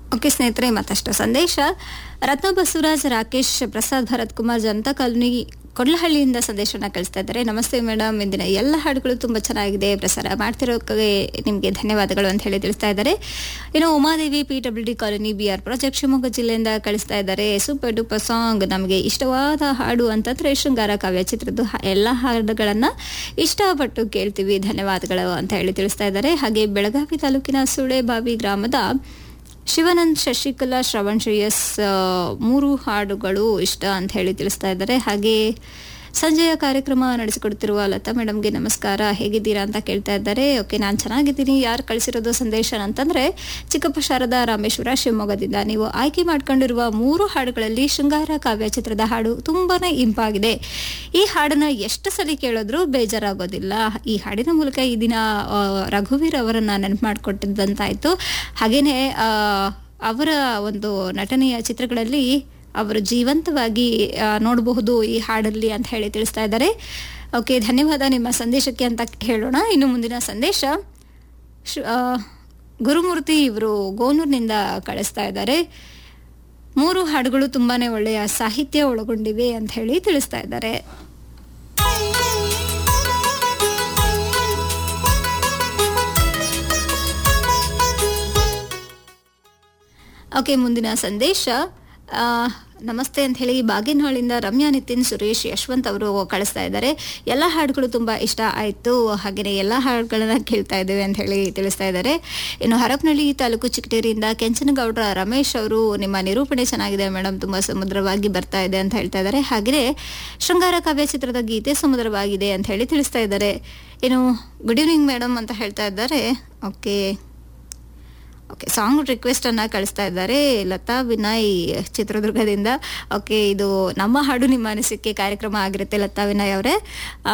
okay ಸ್ನೇಹಿತರೆ ಮತ್ತಷ್ಟು ಸಂದೇಶ ರತ್ನ ಬಸವರಾಜ್ ರಾಕೇಶ್ ಪ್ರಸಾದ್ ಭರತ್ ಕುಮಾರ್ ಜನತಾ ಕಾಲೋನಿ ಕೊಡ್ಲಹಳ್ಳಿಯಿಂದ ಸಂದೇಶನ ಕಳಿಸ್ತಾ ಇದ್ದಾರೆ ನಮಸ್ತೆ ಮೇಡಮ್ ಇಂದಿನ ಎಲ್ಲ ಹಾಡುಗಳು ತುಂಬಾ ಚೆನ್ನಾಗಿದೆ ಪ್ರಸಾರ ಮಾಡ್ತಿರೋಕೆ ನಿಮಗೆ ಧನ್ಯವಾದಗಳು ಅಂತ ಹೇಳಿ ತಿಳಿಸ್ತಾ ಇದ್ದಾರೆ ಇನ್ನು Umadevi P W D colony B R project Shivamogga ಜಿಲ್ಲೆಯಿಂದ ಕಳಿಸ್ತಾ ಇದ್ದಾರೆ ಸೂಪರ್ ಡೂಪರ್ ಸಾಂಗ್ ನಮಗೆ ಇಷ್ಟವಾದ ಹಾಡು ಅಂತಂದ್ರೆ ಶೃಂಗಾರ ಕಾವ್ಯ ಚಿತ್ರದ ಹ- ಎಲ್ಲ ಹಾಡುಗಳನ್ನ ಇಷ್ಟಪಟ್ಟು ಕೇಳ್ತೀವಿ ಧನ್ಯವಾದಗಳು ಅಂತ ಹೇಳಿ ತಿಳಿಸ್ತಾ ಇದ್ದಾರೆ ಹಾಗೆ ಬೆಳಗಾವಿ ತಾಲೂಕಿನ ಸುಳೆಬಾವಿ ಗ್ರಾಮದ ಶಿವಾನಂದ್ ಶಶಿಕಲಾ ಶ್ರವಣ್ ಶ್ರೇಯಸ್ ಆ, ಮೂರು ಹಾಡುಗಳು ಇಷ್ಟ ಅಂತ ಹೇಳಿ ತಿಳಿಸ್ತಾ ಇದ್ದಾರೆ ಹಾಗೆ ಸಂಜೆಯ ಕಾರ್ಯಕ್ರಮ ನಡೆಸಿಕೊಡ್ತಿರುವ ಲತಾ ಮೇಡಮ್ಗೆ ನಮಸ್ಕಾರ ಹೇಗಿದ್ದೀರಾ ಅಂತ ಕೇಳ್ತಾ ಇದ್ದಾರೆ ಓಕೆ ನಾನು ಚೆನ್ನಾಗಿದ್ದೀನಿ ಯಾರು ಕಳಿಸಿರೋದು ಸಂದೇಶ ಅಂತಂದ್ರೆ ಚಿಕ್ಕಪ್ಪ ಶಾರದಾ ರಾಮೇಶ್ವರ ಶಿವಮೊಗ್ಗದಿಂದ ನೀವು ಆಯ್ಕೆ ಮಾಡ್ಕೊಂಡಿರುವ ಮೂರು ಹಾಡುಗಳಲ್ಲಿ ಶೃಂಗಾರ ಕಾವ್ಯ ಚಿತ್ರದ ಹಾಡು ತುಂಬಾನೇ ಇಂಪಾಗಿದೆ ಈ ಹಾಡನ್ನ ಎಷ್ಟು ಸಲ ಕೇಳಿದ್ರೂ ಬೇಜಾರಾಗೋದಿಲ್ಲ ಈ ಹಾಡಿನ ಮೂಲಕ ಈ ದಿನ ಆ, ರಘುವೀರ್ ಅವರನ್ನ ನೆನಪು ಮಾಡಿಕೊಟ್ಟಿದ್ದಂತಾಯ್ತು ಹಾಗೇನೆ ಆ, ಅವರ ಒಂದು ನಟನೆಯ ಚಿತ್ರಗಳಲ್ಲಿ ಅವರು ಜೀವಂತವಾಗಿ ಆ, ನೋಡಬಹುದು ಈ ಹಾಡಲ್ಲಿ ಅಂತ ಹೇಳಿ ತಿಳಿಸ್ತಾ ಇದ್ದಾರೆ ಓಕೆ ಧನ್ಯವಾದ ನಿಮ್ಮ ಸಂದೇಶಕ್ಕೆ ಅಂತ ಹೇಳೋಣ ಇನ್ನು ಮುಂದಿನ ಸಂದೇಶ ಶ್- ಆ, ಗುರುಮೂರ್ತಿ ಇವರು ಗೋನೂರಿನಿಂದ ಕಳಿಸ್ತಾ ಇದ್ದಾರೆ ಮೂರು ಹಾಡುಗಳು ತುಂಬಾನೇ ಒಳ್ಳೆಯ ಸಾಹಿತ್ಯ ಒಳಗೊಂಡಿವೆ ಅಂತ ಹೇಳಿ ತಿಳಿಸ್ತಾ ಇದ್ದಾರೆ ಓಕೆ ಮುಂದಿನ ಸಂದೇಶ ಆ, ನಮಸ್ತೆ ಅಂತ ಹೇಳಿ ಬಾಗೇನಹಳ್ಳಿಯಿಂದ ರಮ್ಯಾ ನಿತಿನ್ ಸುರೇಶ್ ಯಶವಂತ್ ಅವರು ಕಳಿಸ್ತಾ ಇದ್ದಾರೆ ಎಲ್ಲ ಹಾಡುಗಳು ತುಂಬಾ ಇಷ್ಟ ಆಯ್ತು ಹಾಗೆಯೇ ಎಲ್ಲ ಹಾಡುಗಳನ್ನ ಕೇಳ್ತಾ ಇದ್ದೇವೆ ಅಂತ ಹೇಳಿ ತಿಳಿಸ್ತಾ ಇದ್ದಾರೆ ಇನ್ನು ಹರಪನಹಳ್ಳಿ ತಾಲೂಕು ಚಿಕ್ಕಟೇರಿಯಿಂದ ಕೆಂಚನಗೌಡರ ರಮೇಶ್ ಅವರು ನಿಮ್ಮ ನಿರೂಪಣೆ ಚೆನ್ನಾಗಿದೆ ಮೇಡಮ್ ತುಂಬಾ ಸಮುದ್ರವಾಗಿ ಬರ್ತಾ ಇದೆ ಅಂತ ಹೇಳ್ತಾ ಇದ್ದಾರೆ ಹಾಗೆಯೇ ಶೃಂಗಾರ ಕಾವ್ಯ ಚಿತ್ರದ ಗೀತೆ ಸಮುದ್ರವಾಗಿದೆ ಅಂತ ಹೇಳಿ ತಿಳಿಸ್ತಾ ಇದ್ದಾರೆ ಇನ್ನು ಗುಡ್ ಈವ್ನಿಂಗ್ ಮೇಡಮ್ ಅಂತ ಹೇಳ್ತಾ ಇದ್ದಾರೆ ಓಕೆ ಓಕೆ ಸಾಂಗ್ ರಿಕ್ವೆಸ್ಟ್ ಅನ್ನ ಕಳಿಸ್ತಾ ಇದ್ದಾರೆ ಲತಾ ವಿನಯ್ ಚಿತ್ರದುರ್ಗದಿಂದ ಓಕೆ ಇದು ನಮ್ಮ ಹಾಡು ನಿಮ್ಮ ಅನಿಸಿಕೆ ಕಾರ್ಯಕ್ರಮ ಆಗಿರುತ್ತೆ ಲತಾ ವಿನಯ್ ಅವರೇ